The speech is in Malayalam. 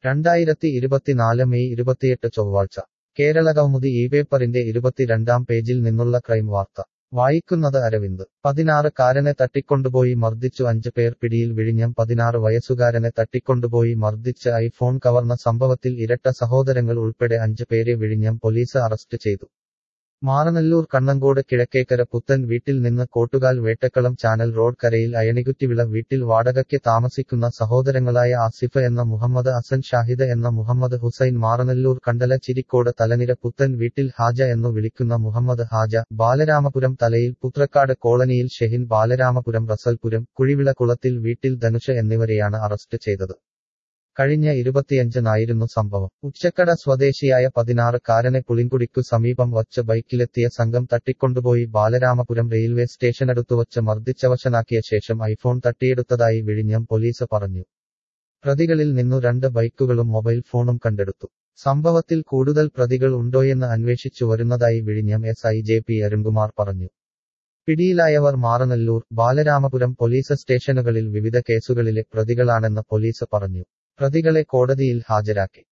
രണ്ടായിരത്തി ഇരുപത്തിനാല് മെയ് ഇരുപത്തിയെട്ട് ചൊവ്വാഴ്ച കേരള കൗമുദി ഈ പേപ്പറിന്റെ ഇരുപത്തിരണ്ടാം പേജിൽ നിന്നുള്ള ക്രൈം വാർത്ത വായിക്കുന്നത് അരവിന്ദ് പതിനാറ് കാരനെ തട്ടിക്കൊണ്ടുപോയി മർദ്ദിച്ചു അഞ്ച് പേർ പിടിയിൽ വിഴിഞ്ഞം പതിനാറ് വയസ്സുകാരനെ തട്ടിക്കൊണ്ടുപോയി മർദ്ദിച്ച് ഐഫോൺ കവർന്ന സംഭവത്തിൽ ഇരട്ട സഹോദരങ്ങൾ ഉൾപ്പെടെ അഞ്ച് പേരെ വിഴിഞ്ഞം പോലീസ് അറസ്റ്റ് ചെയ്തു മാറനല്ലൂർ കണ്ണങ്കോട് കിഴക്കേക്കര പുത്തൻ വീട്ടിൽ നിന്ന് കോട്ടുകാൽ വേട്ടക്കളം ചാനൽ റോഡ് കരയിൽ അയണികുറ്റിവിള വീട്ടിൽ വാടകയ്ക്ക് താമസിക്കുന്ന സഹോദരങ്ങളായ ആസിഫ് എന്ന മുഹമ്മദ് അസൻ ഷാഹിദ് എന്ന മുഹമ്മദ് ഹുസൈൻ മാറനല്ലൂർ കണ്ടല ചിരിക്കോട് തലനിര പുത്തൻ വീട്ടിൽ ഹാജ എന്നു വിളിക്കുന്ന മുഹമ്മദ് ഹാജ ബാലരാമപുരം തലയിൽ പുത്രക്കാട് കോളനിയിൽ ഷെഹിൻ ബാലരാമപുരം റസൽപുരം കുഴിവിള കുളത്തിൽ വീട്ടിൽ ധനുഷ എന്നിവരെയാണ് അറസ്റ്റ് ചെയ്തത് കഴിഞ്ഞ ഇരുപത്തിയഞ്ചിനായിരുന്നു സംഭവം ഉച്ചക്കട സ്വദേശിയായ പതിനാറ് കാരനെ പുളിങ്കുടിക്കു സമീപം വച്ച് ബൈക്കിലെത്തിയ സംഘം തട്ടിക്കൊണ്ടുപോയി ബാലരാമപുരം റെയിൽവേ സ്റ്റേഷനടുത്തുവച്ച് മർദ്ദിച്ചവശനാക്കിയ ശേഷം ഐഫോൺ തട്ടിയെടുത്തതായി വിഴിഞ്ഞം പോലീസ് പറഞ്ഞു പ്രതികളിൽ നിന്നു രണ്ട് ബൈക്കുകളും മൊബൈൽ ഫോണും കണ്ടെടുത്തു സംഭവത്തിൽ കൂടുതൽ പ്രതികൾ ഉണ്ടോയെന്ന് അന്വേഷിച്ചു വരുന്നതായി വിഴിഞ്ഞം S I J P Arunkumar പറഞ്ഞു പിടിയിലായവർ മാറനല്ലൂർ ബാലരാമപുരം പോലീസ് സ്റ്റേഷനുകളിൽ വിവിധ കേസുകളിലെ പ്രതികളാണെന്ന് പോലീസ് പറഞ്ഞു പ്രതികളെ കോടതിയിൽ ഹാജരാക്കി